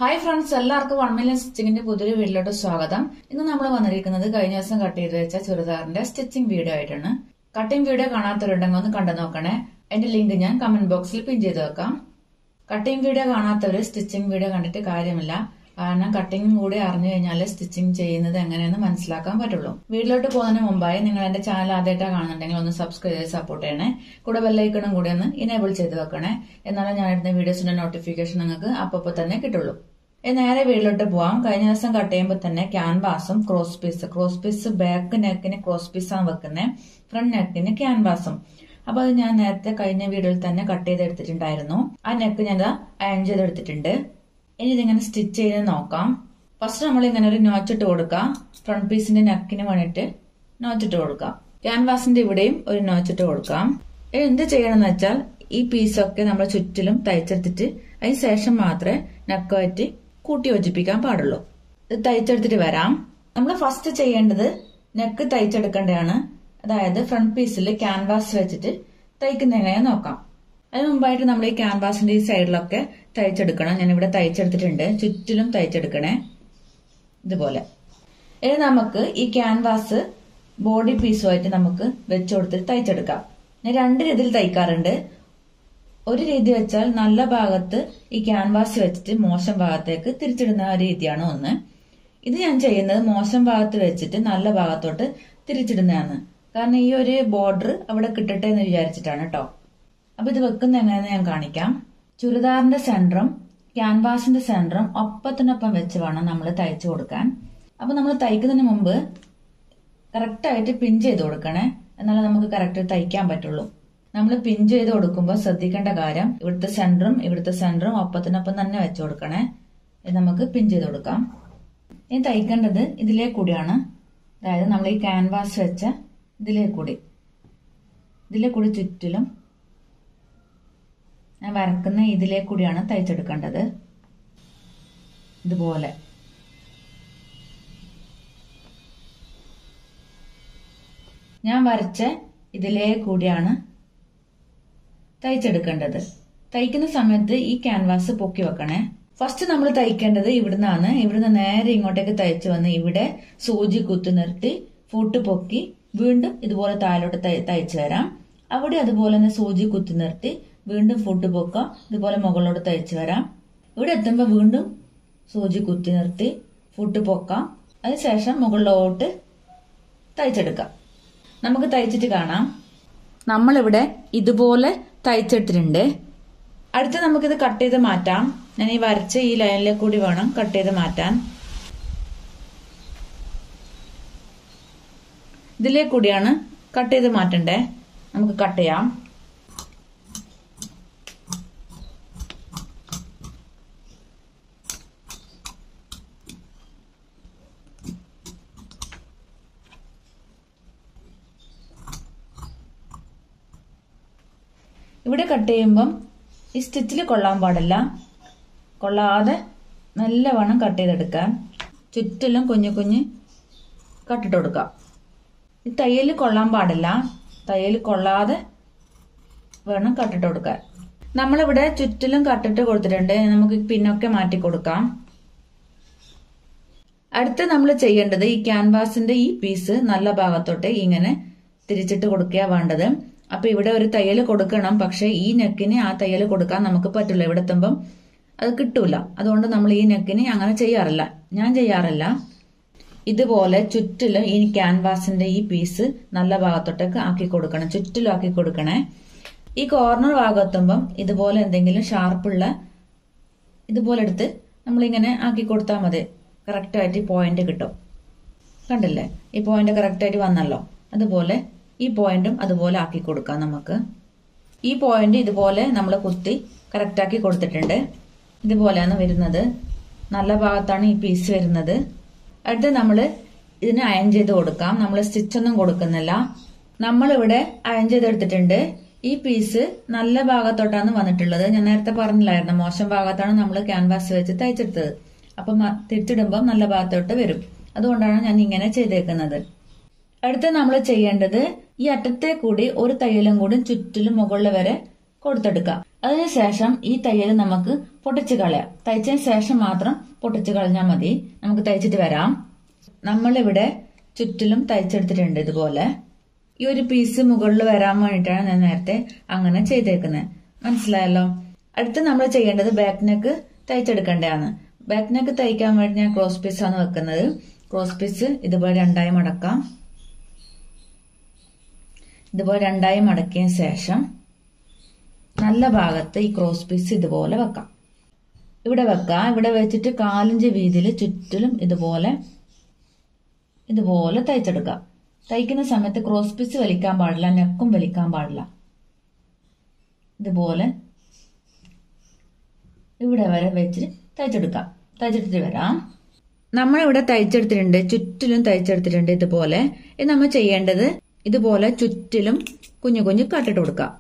hi friends എല്ലാവർക്കും one million സ്റ്റിച്ചിങ്ങിന്റെ പുതിയൊരു വീഡിയോയിലോട്ട് സ്വാഗതം ഇന്ന് നമ്മൾ വന്നിരിക്കുന്നത് കഴിഞ്ഞ ദിവസം കട്ട് ചെയ്ത് വെച്ച ചുരിദാറിന്റെ സ്റ്റിച്ചിങ് വീഡിയോ ആയിട്ടാണ് കട്ടിംഗ് വീഡിയോ കാണാത്തവരുണ്ടെങ്കിൽ ഒന്ന് കണ്ടു നോക്കണേ എന്റെ ലിങ്ക് ഞാൻ കമന്റ് ബോക്സിൽ പിൻ ചെയ്ത് വെക്കാം കട്ടിംഗ് വീഡിയോ കാണാത്തവര് സ്റ്റിച്ചിങ് വീഡിയോ കണ്ടിട്ട് കാര്യമില്ല കാരണം കട്ടിംഗ് കൂടി അറിഞ്ഞു കഴിഞ്ഞാൽ സ്റ്റിച്ചിങ് ചെയ്യുന്നത് എങ്ങനെയെന്ന് മനസ്സിലാക്കാൻ പറ്റുള്ളൂ വീട്ടിലോട്ട് പോകുന്നതിന് മുമ്പായി നിങ്ങൾ എന്റെ ചാനൽ ആദ്യമായിട്ടാണ് കാണുന്നുണ്ടെങ്കിൽ ഒന്ന് സബ്സ്ക്രൈബ് ചെയ്ത് സപ്പോർട്ട് ചെയ്യണേ കൂടെ ബെല്ലൈക്കണും കൂടി ഒന്ന് ഇനേബിൾ ചെയ്ത് വെക്കണേ എന്നാലും ഞാൻ ഇടുന്ന വീഡിയോസിന്റെ നോട്ടിഫിക്കേഷൻ നിങ്ങൾക്ക് അപ്പോൾ തന്നെ കിട്ടുള്ളൂ ഇനി നേരെ വീട്ടിലോട്ട് പോവാം കഴിഞ്ഞ ദിവസം കട്ട് ചെയ്യുമ്പോൾ തന്നെ ക്യാൻവാസും cross piece cross piece back നെക്കിന് ക്രോസ് പീസാണ് വെക്കുന്നത് ഫ്രണ്ട് നെക്കിന് ക്യാൻവാസും അപ്പൊ അത് ഞാൻ നേരത്തെ കഴിഞ്ഞ വീഡിയോയിൽ തന്നെ കട്ട് ചെയ്തെടുത്തിട്ടുണ്ടായിരുന്നു ആ നെക്ക് ഞാൻ അയൺ ചെയ്തെടുത്തിട്ടുണ്ട് ഇനി ഇതിങ്ങനെ സ്റ്റിച്ച് ചെയ്ത് നോക്കാം ഫസ്റ്റ് നമ്മൾ ഇങ്ങനെ ഒരു നോച്ചിട്ട് കൊടുക്കാം ഫ്രണ്ട് പീസിന്റെ നെക്കിന് വേണ്ടിയിട്ട് നോച്ചിട്ട് കൊടുക്കാം ക്യാൻവാസിന്റെ ഇവിടെയും ഒരു നോച്ചിട്ട് കൊടുക്കാം ഇനി എന്ത് ചെയ്യണമെന്ന് വെച്ചാൽ ഈ പീസൊക്കെ നമ്മൾ ചുറ്റിലും തയ്ച്ചെടുത്തിട്ട് അതിന് ശേഷം മാത്രമേ നെക്കുമായിട്ട് കൂട്ടി യോജിപ്പിക്കാൻ പാടുള്ളൂ ഇത് തയ്ച്ചെടുത്തിട്ട് വരാം നമ്മൾ ഫസ്റ്റ് ചെയ്യേണ്ടത് നെക്ക് തയ്ച്ചെടുക്കേണ്ടതാണ് അതായത് ഫ്രണ്ട് പീസിൽ ക്യാൻവാസ് വെച്ചിട്ട് തയ്ക്കുന്ന എങ്ങനെയാ നോക്കാം അതിന് മുമ്പായിട്ട് നമ്മൾ ഈ ക്യാൻവാസിന്റെ ഈ സൈഡിലൊക്കെ തയ്ച്ചെടുക്കണം ഞാൻ ഇവിടെ തയ്ച്ചെടുത്തിട്ടുണ്ട് ചുറ്റിലും തയ്ച്ചെടുക്കണേ ഇതുപോലെ ഇനി നമുക്ക് ഈ ക്യാൻവാസ് ബോഡി പീസുമായിട്ട് നമുക്ക് വെച്ചു കൊടുത്തിട്ട് തയ്ച്ചെടുക്കാം ഞാൻ രണ്ട് രീതിയിൽ തയ്ക്കാറുണ്ട് ഒരു രീതി വെച്ചാൽ നല്ല ഭാഗത്ത് ഈ ക്യാൻവാസ് വെച്ചിട്ട് മോശം ഭാഗത്തേക്ക് തിരിച്ചിടുന്ന രീതിയാണ് ഒന്ന് ഇത് ഞാൻ ചെയ്യുന്നത് മോശം ഭാഗത്ത് വെച്ചിട്ട് നല്ല ഭാഗത്തോട്ട് തിരിച്ചിടുന്നതാണ് കാരണം ഈ ഒരു ബോർഡർ അവിടെ കിട്ടട്ടെ എന്ന് വിചാരിച്ചിട്ടാണ് കേട്ടോ അപ്പൊ ഇത് വെക്കുന്ന എങ്ങനെയാന്ന് ഞാൻ കാണിക്കാം ചുരിദാറിന്റെ സെന്ററും ക്യാൻവാസിന്റെ സെന്ററും ഒപ്പത്തിനൊപ്പം വെച്ച് വേണം നമ്മൾ തയ്ച്ചു കൊടുക്കാൻ അപ്പൊ നമ്മൾ തയ്ക്കുന്നതിന് മുമ്പ് കറക്റ്റായിട്ട് പിൻ ചെയ്ത് കൊടുക്കണേ എന്നാലേ നമുക്ക് കറക്റ്റ് തയ്ക്കാൻ പറ്റുള്ളൂ നമ്മൾ പിൻ ചെയ്ത് കൊടുക്കുമ്പോൾ ശ്രദ്ധിക്കേണ്ട കാര്യം ഇവിടുത്തെ സെന്ററും ഇവിടുത്തെ സെന്ററും ഒപ്പത്തിനൊപ്പം തന്നെ വെച്ച് കൊടുക്കണേ ഇത് നമുക്ക് പിൻ ചെയ്ത് കൊടുക്കാം ഇനി തയ്ക്കേണ്ടത് ഇതിലേ കൂടിയാണ് അതായത് നമ്മൾ ഈ ക്യാൻവാസ് വെച്ച ഇതിലേ കൂടി ഇതിലേ കൂടി ചുറ്റിലും ഞാൻ വരക്കുന്ന ഇതിലേ കൂടിയാണ് തയ്ച്ചെടുക്കേണ്ടത് ഇതുപോലെ ഞാൻ വരച്ച ഇതിലേ കൂടിയാണ് തയ്ച്ചെടുക്കേണ്ടത് തയ്ക്കുന്ന സമയത്ത് ഈ ക്യാൻവാസ് പൊക്കി വെക്കണേ ഫസ്റ്റ് നമ്മൾ തയ്ക്കേണ്ടത് ഇവിടുന്നാണ് ഇവിടുന്ന് നേരെ ഇങ്ങോട്ടേക്ക് തയ്ച്ചു വന്ന് ഇവിടെ സൂചി കുത്തി നിർത്തി ഫുട്ട് പൊക്കി വീണ്ടും ഇതുപോലെ താഴോട്ട് തയ്ച്ചു തരാം അവിടെ അതുപോലെ തന്നെ സൂചി കുത്തി നിർത്തി വീണ്ടും ഫുഡ് പൊക്കാം ഇതുപോലെ മുകളിലോട്ട് തയ്ച്ചു വരാം ഇവിടെ എത്തുമ്പോൾ വീണ്ടും സൂചി കുത്തി നിർത്തി ഫുഡ് പൊക്കാം അതിനുശേഷം മുകളിലോട്ട് തയ്ച്ചെടുക്കാം നമുക്ക് തയ്ച്ചിട്ട് കാണാം നമ്മളിവിടെ ഇതുപോലെ തയ്ച്ചെടുത്തിട്ടുണ്ട് അടുത്ത് നമുക്കിത് കട്ട് ചെയ്ത് മാറ്റാം ഞാൻ ഈ വരച്ച ഈ ലൈനിലെ കൂടി വേണം കട്ട് ചെയ്ത് മാറ്റാൻ ഇതിലേ കൂടിയാണ് കട്ട് ചെയ്ത് മാറ്റണ്ടേ നമുക്ക് കട്ട് ചെയ്യാം ഇവിടെ കട്ട് ചെയ്യുമ്പം ഈ സ്റ്റിച്ചിൽ കൊള്ളാൻ പാടില്ല കൊള്ളാതെ നല്ലവണ്ണം കട്ട് ചെയ്തെടുക്കാൻ ചുറ്റിലും കുഞ്ഞു കുഞ്ഞ് കട്ടിട്ട് കൊടുക്കാം ഈ തയ്യൽ കൊള്ളാൻ പാടില്ല തയ്യൽ കൊള്ളാതെ വേണം കട്ടിട്ട് കൊടുക്കാൻ നമ്മളിവിടെ ചുറ്റിലും കട്ടിട്ട് കൊടുത്തിട്ടുണ്ട് നമുക്ക് പിന്നൊക്കെ മാറ്റി കൊടുക്കാം അടുത്ത് നമ്മൾ ചെയ്യേണ്ടത് ഈ ക്യാൻവാസിന്റെ ഈ പീസ് നല്ല ഭാഗത്തോട്ട് ഇങ്ങനെ തിരിച്ചിട്ട് കൊടുക്കുക വേണ്ടത് അപ്പൊ ഇവിടെ ഒരു തയ്യൽ കൊടുക്കണം പക്ഷെ ഈ നെക്കിന് ആ തയ്യൽ കൊടുക്കാൻ നമുക്ക് പറ്റില്ല ഇവിടെ എത്തുമ്പം അത് കിട്ടൂല അതുകൊണ്ട് നമ്മൾ ഈ നെക്കിന് അങ്ങനെ ചെയ്യാറില്ല ഞാൻ ചെയ്യാറില്ല ഇതുപോലെ ചുറ്റിലും ഈ ക്യാൻവാസിന്റെ ഈ പീസ് നല്ല ഭാഗത്തോട്ടേക്ക് ആക്കി കൊടുക്കണം ചുറ്റിലും ആക്കി കൊടുക്കണേ ഈ കോർണർ ഭാഗത്തുമ്പം ഇതുപോലെ എന്തെങ്കിലും ഷാർപ്പുള്ള ഇതുപോലെ എടുത്ത് നമ്മളിങ്ങനെ ആക്കി കൊടുത്താൽ മതി കറക്റ്റായിട്ട് ഈ പോയിന്റ് കിട്ടും കണ്ടില്ലേ ഈ പോയിന്റ് കറക്റ്റായിട്ട് വന്നല്ലോ അതുപോലെ ഈ പോയിന്റും അതുപോലെ ആക്കി കൊടുക്കാം നമുക്ക് ഈ പോയിന്റ് ഇതുപോലെ നമ്മൾ കുത്തി കറക്റ്റാക്കി കൊടുത്തിട്ടുണ്ട് ഇതുപോലെയാണ് വരുന്നത് നല്ല ഭാഗത്താണ് ഈ പീസ് വരുന്നത് അടുത്ത് നമ്മൾ ഇതിന് അയൺ ചെയ്ത് കൊടുക്കാം നമ്മൾ സ്റ്റിച്ചൊന്നും കൊടുക്കുന്നില്ല നമ്മളിവിടെ അയൺ ചെയ്തെടുത്തിട്ടുണ്ട് ഈ പീസ് നല്ല ഭാഗത്തോട്ടാണ് വന്നിട്ടുള്ളത് ഞാൻ നേരത്തെ പറഞ്ഞില്ലായിരുന്നു മോശം ഭാഗത്താണ് നമ്മൾ ക്യാൻവാസ് വെച്ച് തയ്ച്ചെടുത്തത് അപ്പം തിരിച്ചിടുമ്പോൾ നല്ല ഭാഗത്തോട്ട് വരും അതുകൊണ്ടാണ് ഞാൻ ഇങ്ങനെ ചെയ്തേക്കുന്നത് അടുത്ത് നമ്മൾ ചെയ്യേണ്ടത് ഈ അറ്റത്തെ കൂടി ഒരു തയ്യലും കൂടി ചുറ്റിലും മുകളിൽ വരെ കൊടുത്തെടുക്കാം അതിനുശേഷം ഈ തയ്യൽ നമുക്ക് പൊട്ടിച്ച് കളയാം തയ്ച്ചതിന് ശേഷം മാത്രം പൊട്ടിച്ച് കളഞ്ഞാൽ മതി നമുക്ക് തയ്ച്ചിട്ട് വരാം നമ്മളിവിടെ ചുറ്റിലും തയ്ച്ചെടുത്തിട്ടുണ്ട് ഇതുപോലെ ഈ ഒരു പീസ് മുകളിൽ വരാൻ വേണ്ടിയിട്ടാണ് ഞാൻ നേരത്തെ അങ്ങനെ ചെയ്തേക്കുന്നത് മനസ്സിലായല്ലോ അടുത്ത് നമ്മൾ ചെയ്യേണ്ടത് ബാക്ക് നെക്ക് തയ്ച്ചെടുക്കേണ്ടതാണ് ബാക്ക് നെക്ക് തയ്ക്കാൻ വേണ്ടി ഞാൻ ക്രോസ് പീസ് ആണ് വെക്കുന്നത് ക്രോസ് പീസ് ഇതുപോലെ രണ്ടായി മടക്കാം ഇതുപോലെ രണ്ടായി മടക്കിയ ശേഷം നല്ല ഭാഗത്ത് ഈ ക്രോസ് പീസ് ഇതുപോലെ വെക്കാം ഇവിടെ വെക്കാം ഇവിടെ വെച്ചിട്ട് കാലിഞ്ച് വീതിയിൽ ചുറ്റിലും ഇതുപോലെ ഇതുപോലെ തയ്ച്ചെടുക്കാം തയ്ക്കുന്ന സമയത്ത് ക്രോസ് പീസ് വലിക്കാൻ പാടില്ല നെക്കും വലിക്കാൻ പാടില്ല ഇതുപോലെ ഇവിടെ വരെ വെച്ചിട്ട് തയ്ച്ചെടുക്കാം തയ്ച്ചെടുത്തിട്ട് വരാം നമ്മളിവിടെ തയ്ച്ചെടുത്തിട്ടുണ്ട് ചുറ്റിലും തയ്ച്ചെടുത്തിട്ടുണ്ട് ഇതുപോലെ ഇത് നമ്മൾ ചെയ്യേണ്ടത് ഇതുപോലെ ചുറ്റിലും കുഞ്ഞു കുഞ്ഞു കട്ടിട്ട് കൊടുക്കാം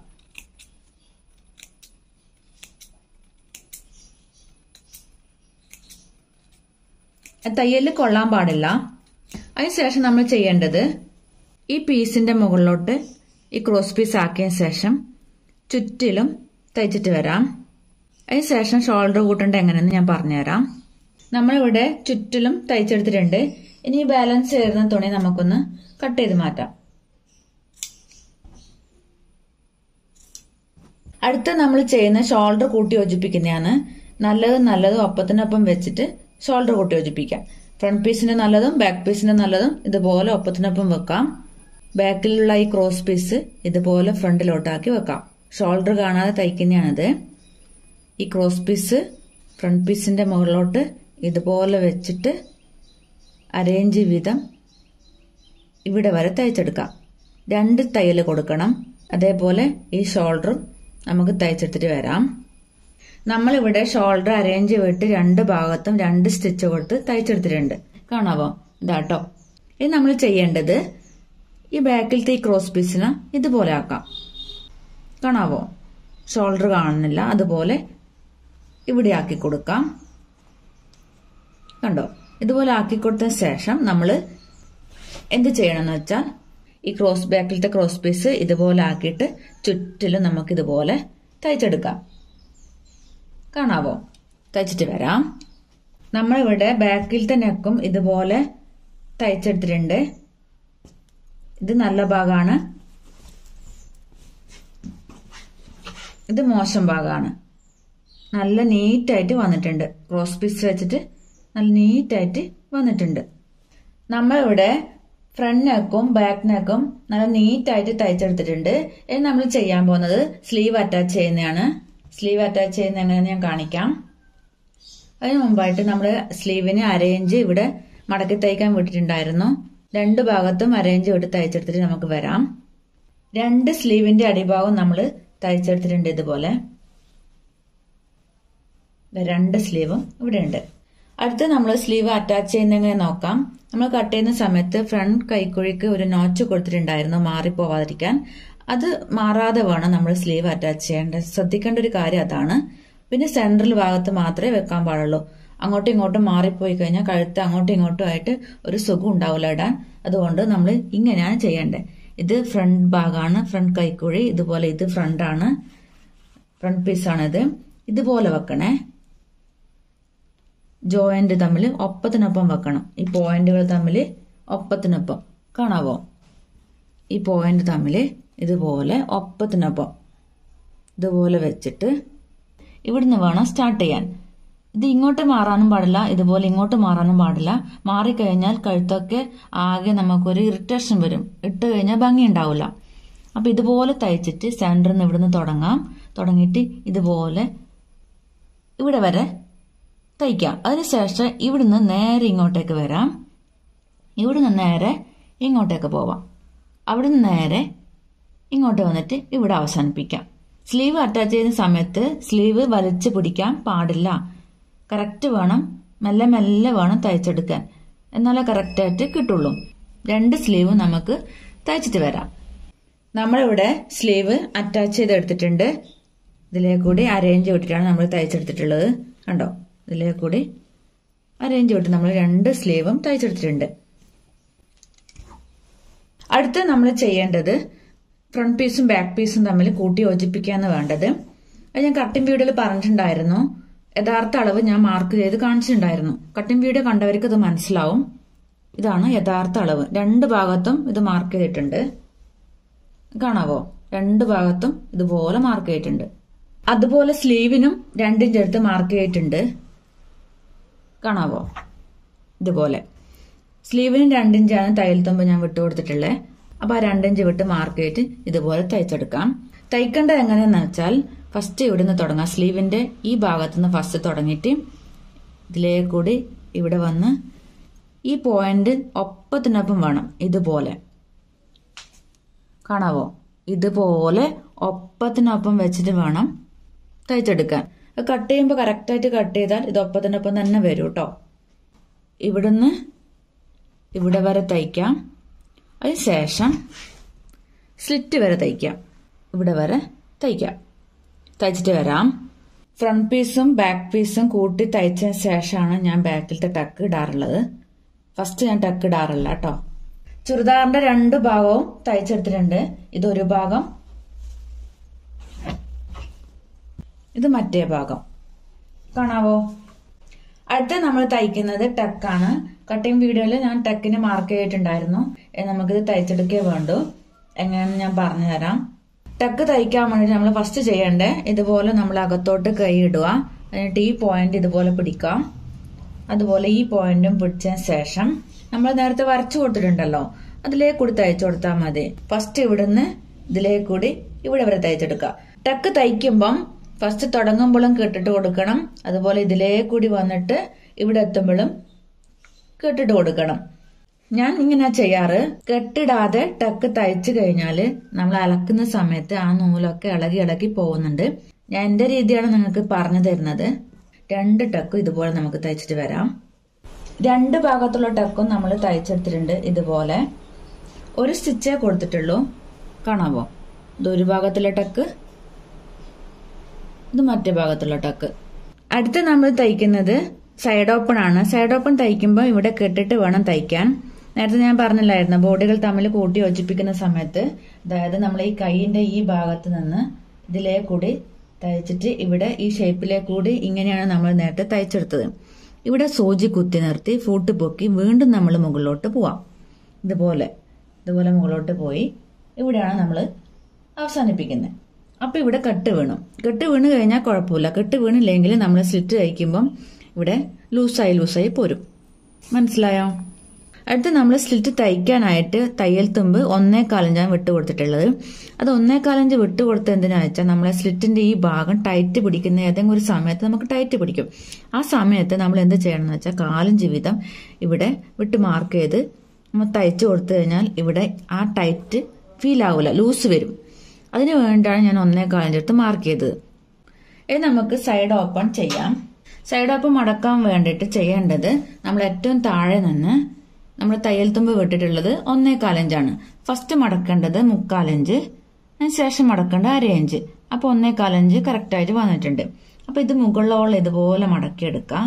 തയ്യലിൽ കൊള്ളാൻ പാടില്ല അതിനുശേഷം നമ്മൾ ചെയ്യേണ്ടത് ഈ പീസിന്റെ മുകളിലോട്ട് ഈ ക്രോസ് പീസ് ആക്കിയ ശേഷം ചുറ്റിലും തയ്ച്ചിട്ട് വരാം അതിനുശേഷം ഷോൾഡർ കൂട്ടേണ്ട എങ്ങനെയെന്ന് ഞാൻ പറഞ്ഞുതരാം നമ്മളിവിടെ ചുറ്റിലും തയ്ച്ചെടുത്തിട്ടുണ്ട് ഇനി ഈ ബാലൻസ് ചേരുന്ന തുണി നമുക്കൊന്ന് കട്ട് ചെയ്ത് മാറ്റാം അടുത്ത നമ്മൾ ചെയ്യുന്ന ഷോൾഡർ കൂട്ടി യോജിപ്പിക്കുന്നതാണ് നല്ലത് നല്ലതും ഒപ്പത്തിനൊപ്പം വെച്ചിട്ട് ഷോൾഡർ കൂട്ടി യോജിപ്പിക്കാം ഫ്രണ്ട് പീസിന്റെ നല്ലതും ബാക്ക് പീസിന്റെ നല്ലതും ഇതുപോലെ ഒപ്പത്തിനൊപ്പം വെക്കാം ബാക്കിലുള്ള ഈ ക്രോസ് പീസ് ഇതുപോലെ ഫ്രണ്ടിലോട്ടാക്കി വെക്കാം ഷോൾഡർ കാണാതെ തയ്ക്കുന്നതാണിത് ഈ ക്രോസ് പീസ് ഫ്രണ്ട് പീസിന്റെ മുകളിലോട്ട് ഇതുപോലെ വെച്ചിട്ട് അരേഞ്ച് വിധം ഇവിടെ വരെ തയ്ച്ചെടുക്കാം രണ്ട് തയ്യൽ കൊടുക്കണം അതേപോലെ ഈ ഷോൾഡറും നമുക്ക് തയ്ച്ചെടുത്തിട്ട് വരാം നമ്മളിവിടെ ഷോൾഡർ അരേഞ്ച് വിട്ട് രണ്ട് ഭാഗത്തും രണ്ട് സ്റ്റിച്ച് കൊടുത്ത് തയ്ച്ചെടുത്തിട്ടുണ്ട് കാണാവോ ഇതാട്ടോ ഇത് നമ്മൾ ചെയ്യേണ്ടത് ഈ ബാക്കിലത്തെ ഈ ക്രോസ് പീസിന് ഇതുപോലെ ആക്കാം കാണാവോ ഷോൾഡർ കാണുന്നില്ല അതുപോലെ ഇവിടെ ആക്കി കൊടുക്കാം കണ്ടോ ഇതുപോലെ ആക്കി കൊടുത്ത ശേഷം നമ്മൾ എന്ത് ചെയ്യണമെന്ന് വെച്ചാൽ ഈ ക്രോസ് ബാക്കിലത്തെ ക്രോസ് പീസ് ഇതുപോലെ ആക്കിയിട്ട് ചുറ്റിലും നമുക്ക് ഇതുപോലെ തയ്ച്ചെടുക്കാം കാണാവോ തയ്ച്ചിട്ട് വരാം നമ്മളിവിടെ ബാക്കിലത്തെ നെക്കും ഇതുപോലെ തയ്ച്ചെടുത്തിട്ടുണ്ട് ഇത് നല്ല ഭാഗമാണ് ഇത് മോശം ഭാഗമാണ് നല്ല നീറ്റായിട്ട് വന്നിട്ടുണ്ട് ക്രോസ് പീസ് വെച്ചിട്ട് നല്ല നീറ്റായിട്ട് വന്നിട്ടുണ്ട് നമ്മളിവിടെ ഫ്രണ്ട് നെക്കും ബാക്ക് നെക്കും നല്ല നീറ്റായിട്ട് തയ്ച്ചെടുത്തിട്ടുണ്ട് ഇനി നമ്മൾ ചെയ്യാൻ പോകുന്നത് സ്ലീവ് അറ്റാച്ച് ചെയ്യുന്നതാണ് സ്ലീവ് അറ്റാച്ച് ചെയ്യുന്ന എങ്ങനെയെന്ന് ഞാൻ കാണിക്കാം അതിന് മുമ്പായിട്ട് നമ്മൾ സ്ലീവിന് അരേഞ്ച് ഇവിടെ മടക്കി തയ്ക്കാൻ വിട്ടിട്ടുണ്ടായിരുന്നു രണ്ട് ഭാഗത്തും അരേഞ്ച് വിട്ട് തയ്ച്ചെടുത്തിട്ട് നമുക്ക് വരാം രണ്ട് സ്ലീവിന്റെ അടിഭാഗം നമ്മൾ തയ്ച്ചെടുത്തിട്ടുണ്ട് ഇതുപോലെ രണ്ട് സ്ലീവും ഇവിടെ ഉണ്ട് അടുത്ത് നമ്മൾ സ്ലീവ് അറ്റാച്ച് ചെയ്യുന്നെങ്ങനെ നോക്കാം നമ്മൾ കട്ട് ചെയ്യുന്ന സമയത്ത് ഫ്രണ്ട് കൈക്കുഴിക്ക് ഒരു നോച്ച് കൊടുത്തിട്ടുണ്ടായിരുന്നു മാറിപ്പോവാതിരിക്കാൻ അത് മാറാതെ വേണം നമ്മൾ സ്ലീവ് അറ്റാച്ച് ചെയ്യേണ്ടത് ശ്രദ്ധിക്കേണ്ട ഒരു കാര്യം അതാണ് പിന്നെ സെൻട്രൽ ഭാഗത്ത് മാത്രമേ വെക്കാൻ പാടുള്ളൂ അങ്ങോട്ടും ഇങ്ങോട്ടും മാറിപ്പോയി കഴിഞ്ഞാൽ കഴുത്ത് അങ്ങോട്ടും ഇങ്ങോട്ടും ആയിട്ട് ഒരു സുഖം ഉണ്ടാവില്ല ഇടാൻ അതുകൊണ്ട് നമ്മൾ ഇങ്ങനെയാണ് ചെയ്യേണ്ടത് ഇത് ഫ്രണ്ട് ഭാഗമാണ് ഫ്രണ്ട് കൈക്കുഴി ഇതുപോലെ ഇത് ഫ്രണ്ടാണ് ഫ്രണ്ട് പീസാണിത് ഇതുപോലെ വെക്കണേ ജോയിന്റ് തമ്മിൽ ഒപ്പത്തിനൊപ്പം വെക്കണം ഈ പോയിന്റുകൾ തമ്മിൽ ഒപ്പത്തിനൊപ്പം കാണാവോ ഈ പോയിന്റ് തമ്മിൽ ഇതുപോലെ ഒപ്പത്തിനൊപ്പം ഇതുപോലെ വെച്ചിട്ട് ഇവിടുന്ന് വേണം സ്റ്റാർട്ട് ചെയ്യാൻ ഇത് ഇങ്ങോട്ട് മാറാനും പാടില്ല ഇതുപോലെ ഇങ്ങോട്ട് മാറാനും പാടില്ല മാറിക്കഴിഞ്ഞാൽ കഴുത്തൊക്കെ ആകെ നമുക്കൊരു ഇറിറ്റേഷൻ വരും ഇട്ട് കഴിഞ്ഞാൽ ഭംഗി ഉണ്ടാവില്ല അപ്പൊ ഇതുപോലെ തയ്ച്ചിട്ട് സെന്ററിൽ നിന്ന് ഇവിടുന്ന് തുടങ്ങാം തുടങ്ങിയിട്ട് ഇതുപോലെ ഇവിടെ വരെ തയ്ക്കാം അതിനുശേഷം ഇവിടുന്ന് നേരെ ഇങ്ങോട്ടേക്ക് വരാം ഇവിടുന്ന് നേരെ ഇങ്ങോട്ടേക്ക് പോവാം അവിടുന്ന് നേരെ ഇങ്ങോട്ട് വന്നിട്ട് ഇവിടെ അവസാനിപ്പിക്കാം സ്ലീവ് അറ്റാച്ച് ചെയ്യുന്ന സമയത്ത് സ്ലീവ് വലിച്ചു പിടിക്കാൻ പാടില്ല കറക്റ്റ് വേണം മെല്ലെ മെല്ലെ വേണം തയ്ച്ചെടുക്കാൻ എന്നാലേ കറക്റ്റായിട്ട് കിട്ടുള്ളൂ രണ്ട് സ്ലീവ് നമുക്ക് തയ്ച്ചിട്ട് വരാം നമ്മളിവിടെ സ്ലീവ് അറ്റാച്ച് ചെയ്തെടുത്തിട്ടുണ്ട് ഇതിലേ കൂടി അരേഞ്ച് വിട്ടിട്ടാണ് നമ്മൾ തയ്ച്ചെടുത്തിട്ടുള്ളത് കണ്ടോ ഇതിലേ കൂടി അരേഞ്ച് വിട്ട് നമ്മൾ രണ്ട് സ്ലീവും തയ്ച്ചെടുത്തിട്ടുണ്ട് അടുത്ത് നമ്മൾ ചെയ്യേണ്ടത് ഫ്രണ്ട് പീസും ബാക്ക് പീസും തമ്മിൽ കൂട്ടി യോജിപ്പിക്കുകയാണ് വേണ്ടത് അത് ഞാൻ കട്ടിംഗ് വീഡിയോയിൽ പറഞ്ഞിട്ടുണ്ടായിരുന്നു യഥാർത്ഥ അളവ് ഞാൻ മാർക്ക് ചെയ്ത് കാണിച്ചിട്ടുണ്ടായിരുന്നു കട്ടിംഗ് വീഡിയോ കണ്ടവർക്ക് ഇത് മനസ്സിലാവും ഇതാണ് യഥാർത്ഥ അളവ് രണ്ട് ഭാഗത്തും ഇത് മാർക്ക് ചെയ്തിട്ടുണ്ട് കാണാവോ രണ്ട് ഭാഗത്തും ഇതുപോലെ മാർക്ക് ചെയ്തിട്ടുണ്ട് അതുപോലെ സ്ലീവിനും രണ്ടിഞ്ച് എടുത്ത് മാർക്ക് ചെയ്തിട്ടുണ്ട് കാണാവോ ഇതുപോലെ സ്ലീവിനും രണ്ടിഞ്ചാണ് തയ്യൽ തുമ്പ് ഞാൻ വിട്ടു കൊടുത്തിട്ടുള്ളത് അപ്പൊ ആ രണ്ടിഞ്ച് വിട്ട് മാർക്ക് ചെയ്തിട്ട് ഇതുപോലെ തയ്ച്ചെടുക്കാം തയ്ക്കേണ്ടത് എങ്ങനെയാന്ന് വെച്ചാൽ ഫസ്റ്റ് ഇവിടുന്ന് തുടങ്ങാം സ്ലീവിന്റെ ഈ ഭാഗത്തു നിന്ന് ഫസ്റ്റ് തുടങ്ങിയിട്ട് ഇതിലേ കൂടി ഇവിടെ വന്ന് ഈ പോയിന്റ് ഒപ്പത്തിനൊപ്പം വേണം ഇതുപോലെ കാണാവോ ഇതുപോലെ ഒപ്പത്തിനൊപ്പം വെച്ചിട്ട് വേണം തയ്ച്ചെടുക്കാൻ കട്ട് ചെയ്യുമ്പോൾ കറക്റ്റായിട്ട് കട്ട് ചെയ്താൽ ഇത് ഒപ്പത്തിനൊപ്പം തന്നെ വരും കേട്ടോ ഇവിടുന്ന് ഇവിടെ വരെ തയ്ക്കാം അതിന് ശേഷം സ്ലിറ്റ് വരെ തയ്ക്കാം ഇവിടെ വരെ തയ്ക്കാം തയ്ച്ചിട്ട് വരാം ഫ്രണ്ട് പീസും ബാക്ക് പീസും കൂട്ടി തയ്ച്ചതിന് ശേഷമാണ് ഞാൻ ബാക്കിലത്തെ ടക്ക് ഇടാറുള്ളത് ഫസ്റ്റ് ഞാൻ ടക്ക് ഇടാറില്ല കേട്ടോ ചുരിദാറിന്റെ രണ്ട് ഭാഗവും തയ്ച്ചെടുത്തിട്ടുണ്ട് ഇതൊരു ഭാഗം ഇത് മറ്റേ ഭാഗം കാണാവോ അടുത്ത നമ്മൾ തയ്ക്കുന്നത് ടക്കാണ് കട്ടിംഗ് വീഡിയോയിൽ ഞാൻ ടക്കിന് മാർക്ക് ചെയ്തിട്ടുണ്ടായിരുന്നു നമുക്കിത് തയ്ച്ചെടുക്കേ വേണ്ടു എങ്ങനെയാണെന്ന് ഞാൻ പറഞ്ഞു തരാം ടക്ക് തയ്ക്കാൻ വേണ്ടി നമ്മൾ ഫസ്റ്റ് ചെയ്യണ്ടേ ഇതുപോലെ നമ്മൾ അകത്തോട്ട് കൈ ഇടുക എന്നിട്ട് ഈ പോയിന്റ് ഇതുപോലെ പിടിക്കുക അതുപോലെ ഈ പോയിന്റും പിടിച്ചതിന് ശേഷം നമ്മൾ നേരത്തെ വരച്ചു കൊടുത്തിട്ടുണ്ടല്ലോ അതിലേക്ക് കൂടി തയ്ച്ചു കൊടുത്താൽ മതി ഫസ്റ്റ് ഇവിടുന്ന് ഇതിലേക്ക് കൂടി ഇവിടെ വരെ തയ്ച്ചെടുക്കുക ടക്ക് തയ്ക്കുമ്പം ഫസ്റ്റ് തുടങ്ങുമ്പോഴും കെട്ടിട്ട് കൊടുക്കണം അതുപോലെ ഇതിലേ കൂടി വന്നിട്ട് ഇവിടെ എത്തുമ്പോഴും കെട്ടിട്ട് കൊടുക്കണം ഞാൻ ഇങ്ങനെ ചെയ്യാറ് കെട്ടിടാതെ ടക്ക് തയ്ച്ചു കഴിഞ്ഞാല് നമ്മൾ അലക്കുന്ന സമയത്ത് ആ നൂലൊക്കെ ഇളകി ഇളകി പോകുന്നുണ്ട് ഞാൻ എന്റെ രീതിയാണ് നിങ്ങൾക്ക് പറഞ്ഞു തരുന്നത് രണ്ട് ടക്കും ഇതുപോലെ നമുക്ക് തയ്ച്ചിട്ട് വരാം രണ്ട് ഭാഗത്തുള്ള ടക്കും നമ്മൾ തയ്ച്ചെടുത്തിട്ടുണ്ട് ഇതുപോലെ ഒരു സ്റ്റിച്ചേ കൊടുത്തിട്ടുള്ളൂ കാണാവോ ഇത് ഒരു ഭാഗത്തുള്ള ടക്ക് ഇത് മറ്റേ ഭാഗത്തുള്ള ടക്ക് അടുത്ത് നമ്മൾ തയ്ക്കുന്നത് സൈഡ് ഓപ്പൺ ആണ് സൈഡ് ഓപ്പൺ തയ്ക്കുമ്പോൾ ഇവിടെ കെട്ടിട്ട് വേണം തയ്ക്കാൻ നേരത്തെ ഞാൻ പറഞ്ഞില്ലായിരുന്നു ബോഡികൾ തമ്മിൽ കൂട്ടി യോജിപ്പിക്കുന്ന സമയത്ത് അതായത് നമ്മൾ ഈ കൈയിന്റെ ഈ ഭാഗത്ത് നിന്ന് ഇതിലേ കൂടി തയ്ച്ചിട്ട് ഇവിടെ ഈ ഷേപ്പിലേ കൂടി ഇങ്ങനെയാണ് നമ്മൾ നേരത്തെ തയ്ച്ചെടുത്തത് ഇവിടെ സൂചി കുത്തി നിർത്തി ഫൂട്ട് പൊക്കി വീണ്ടും നമ്മൾ മുകളിലോട്ട് പോവാം ഇതുപോലെ ഇതുപോലെ മുകളിലോട്ട് പോയി ഇവിടെയാണ് നമ്മൾ അവസാനിപ്പിക്കുന്നത് അപ്പൊ ഇവിടെ കെട്ട് വീണു കെട്ട് വീണ് കഴിഞ്ഞാൽ കുഴപ്പമില്ല കെട്ട് വീണില്ലെങ്കിൽ നമ്മൾ സ്ലിറ്റ് തയ്ക്കുമ്പം ഇവിടെ ലൂസായി ലൂസായി പോരും മനസ്സിലായോ അടുത്ത് നമ്മൾ സ്ലിറ്റ് തയ്ക്കാനായിട്ട് തയ്യൽ തുമ്പ് ഒന്നേ കാലഞ്ചാണ് വിട്ട് കൊടുത്തിട്ടുള്ളത് അത് ഒന്നേ കാലഞ്ച് വിട്ട് കൊടുത്ത എന്തിനാ വെച്ചാൽ നമ്മളെ സ്ലിറ്റിന്റെ ഈ ഭാഗം ടൈറ്റ് പിടിക്കുന്ന ഏതെങ്കിലും ഒരു സമയത്ത് നമുക്ക് ടൈറ്റ് പിടിക്കും ആ സമയത്ത് നമ്മൾ എന്ത് ചെയ്യണം എന്ന് വെച്ചാൽ കാലഞ്ച് വീതം ഇവിടെ വിട്ട് മാർക്ക് ചെയ്ത് നമ്മൾ തയ്ച്ചു കൊടുത്തു കഴിഞ്ഞാൽ ഇവിടെ ആ ടൈറ്റ് ഫീൽ ആവില്ല ലൂസ് വരും അതിന് വേണ്ടിയാണ് ഞാൻ ഒന്നേ കാലഞ്ചെടുത്ത് മാർക്ക് ചെയ്തത് ഇനി നമുക്ക് സൈഡ് ഓപ്പൺ ചെയ്യാം സൈഡ് ഓപ്പൺ മടക്കാൻ വേണ്ടിയിട്ട് ചെയ്യേണ്ടത് നമ്മൾ ഏറ്റവും താഴെ നിന്ന് നമ്മൾ തയ്യൽ തുമ്പ് വിട്ടിട്ടുള്ളത് ഒന്നേ കാലഞ്ചാണ് ഫസ്റ്റ് മടക്കേണ്ടത് മുക്കാലഞ്ച് അതിന് ശേഷം മടക്കേണ്ടത് അര ഇഞ്ച് അപ്പൊ ഒന്നേ കാലഞ്ച് കറക്റ്റ് ആയിട്ട് വന്നിട്ടുണ്ട് അപ്പൊ ഇത് മുകളിലോളം ഇതുപോലെ മടക്കിയെടുക്കാം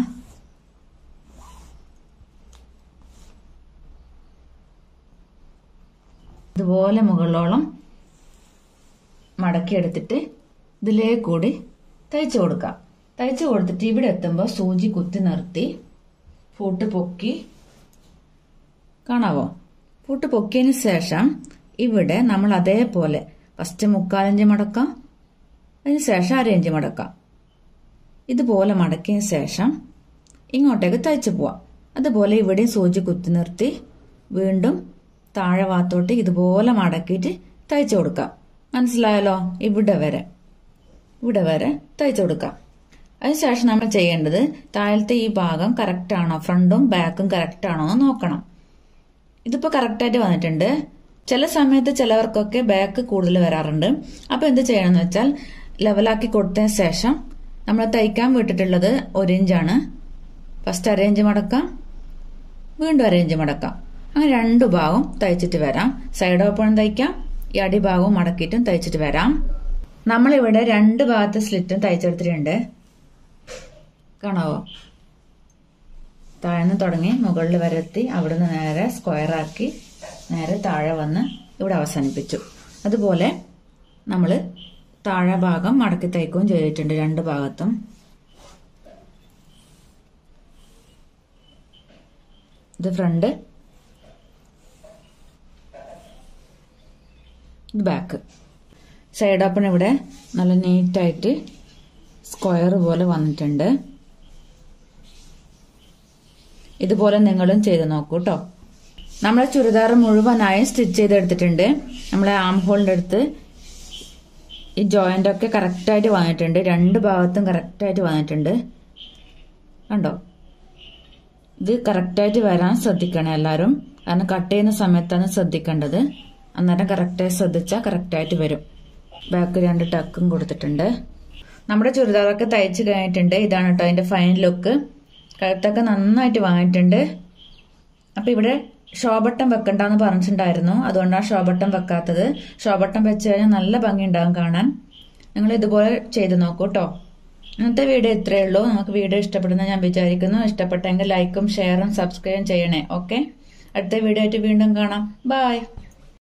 ഇതുപോലെ മുകളിലോളം മടക്കിയെടുത്തിട്ട് ഇതിലേ കൂടി തയ്ച്ചു കൊടുക്കാം തയ്ച്ചു കൊടുത്തിട്ട് ഇവിടെ എത്തുമ്പോൾ സൂചി കുത്തി നിർത്തി ഫൂട്ട് പൊക്കി കാണാവോ ഫൂട്ട് പൊക്കിയതിന് ശേഷം ഇവിടെ നമ്മൾ അതേപോലെ ഫസ്റ്റ് മുക്കാലഞ്ച് മടക്കാം അതിന് ശേഷം അരയിഞ്ച് മടക്കാം ഇതുപോലെ മടക്കിയതിന് ശേഷം ഇങ്ങോട്ടേക്ക് തയ്ച്ചു പോവാം അതുപോലെ ഇവിടെയും സൂചി കുത്തി നിർത്തി വീണ്ടും താഴെ ഭാഗത്തോട്ട് ഇതുപോലെ മടക്കിയിട്ട് തയ്ച്ചു കൊടുക്കാം മനസ്സിലായല്ലോ ഇവിടെ വരെ ഇവിടെ വരെ തയ്ച്ചു കൊടുക്കാം അതിനുശേഷം നമ്മൾ ചെയ്യേണ്ടത് താഴത്തെ ഈ ഭാഗം കറക്റ്റ് ആണോ ഫ്രണ്ടും ബാക്കും കറക്റ്റ് ആണോ എന്ന് നോക്കണം ഇതിപ്പോ കറക്റ്റായിട്ട് വന്നിട്ടുണ്ട് ചില സമയത്ത് ചിലവർക്കൊക്കെ ബാക്ക് കൂടുതൽ വരാറുണ്ട് അപ്പൊ എന്ത് ചെയ്യണമെന്ന് വെച്ചാൽ ലെവലാക്കി കൊടുത്തതിന് ശേഷം നമ്മൾ തയ്ക്കാൻ വിട്ടിട്ടുള്ളത് ഒരു ഇഞ്ചാണ് ഫസ്റ്റ് അരയിഞ്ച് മടക്കാം വീണ്ടും അരയിഞ്ച് മടക്കാം അങ്ങനെ രണ്ടു ഭാഗം തയ്ച്ചിട്ട് വരാം സൈഡ് ഓപ്പൺ തയ്ക്കാം ഈ അടിഭാഗവും മടക്കിയിട്ടും തയ്ച്ചിട്ട് വരാം നമ്മളിവിടെ രണ്ട് ഭാഗത്ത് സ്ലിറ്റും തയ്ച്ചെടുത്തിട്ടുണ്ട് കാണാവോ താഴ്ന്ന് തുടങ്ങി മുകളിൽ വരെ എത്തി അവിടുന്ന് നേരെ സ്ക്വയർ ആക്കി നേരെ താഴെ വന്ന് ഇവിടെ അവസാനിപ്പിച്ചു അതുപോലെ നമ്മൾ താഴെ ഭാഗം മടക്കി തയ്ക്കുകയും ചെയ്തിട്ടുണ്ട് രണ്ട് ഭാഗത്തും ഇത് ഫ്രണ്ട് ഇത് ബാക്ക് സൈഡ് ഓപ്പൺ ഇവിടെ നല്ല നീറ്റായിട്ട് സ്ക്വയർ പോലെ വന്നിട്ടുണ്ട് ഇതുപോലെ നിങ്ങളും ചെയ്ത് നോക്കൂ കേട്ടോ നമ്മളെ ചുരിദാർ മുഴുവനായും സ്റ്റിച്ച് ചെയ്തെടുത്തിട്ടുണ്ട് നമ്മളെ ആം ഹോളിന്റെ അടുത്ത് ഈ ജോയിന്റ് ഒക്കെ കറക്റ്റായിട്ട് വന്നിട്ടുണ്ട് രണ്ട് ഭാഗത്തും കറക്റ്റായിട്ട് വന്നിട്ടുണ്ട് കണ്ടോ ഇത് കറക്റ്റായിട്ട് വരാൻ ശ്രദ്ധിക്കണം എല്ലാവരും കാരണം കട്ട് ചെയ്യുന്ന സമയത്താണ് ശ്രദ്ധിക്കേണ്ടത് അന്നേരം കറക്റ്റായി ശ്രദ്ധിച്ചാൽ കറക്റ്റായിട്ട് വരും ബാക്ക് രണ്ട് ടക്കും കൊടുത്തിട്ടുണ്ട് നമ്മുടെ ചുരിദാറൊക്കെ തയ്ച്ച് കഴിഞ്ഞിട്ടുണ്ട് ഇതാണ് കേട്ടോ അതിന്റെ ഫൈൻ ലുക്ക് കഴുത്തൊക്കെ നന്നായിട്ട് വാങ്ങിയിട്ടുണ്ട് അപ്പൊ ഇവിടെ ഷോബട്ടം വെക്കണ്ടെന്ന് പറഞ്ഞിട്ടുണ്ടായിരുന്നു അതുകൊണ്ടാണ് ഷോബട്ടം വെക്കാത്തത് ഷോബട്ടം വെച്ച് കഴിഞ്ഞാൽ നല്ല ഭംഗി ഉണ്ടാകും കാണാൻ നിങ്ങൾ ഇതുപോലെ ചെയ്ത് നോക്കൂ കേട്ടോ ഇന്നത്തെ വീഡിയോ ഇത്രയേ ഉള്ളൂ നമുക്ക് വീഡിയോ ഇഷ്ടപ്പെടുന്ന ഞാൻ വിചാരിക്കുന്നു ഇഷ്ടപ്പെട്ടെങ്കിൽ ലൈക്കും ഷെയറും സബ്സ്ക്രൈബും ചെയ്യണേ ഓക്കെ അടുത്ത വീഡിയോ ആയിട്ട് വീണ്ടും കാണാം ബായ്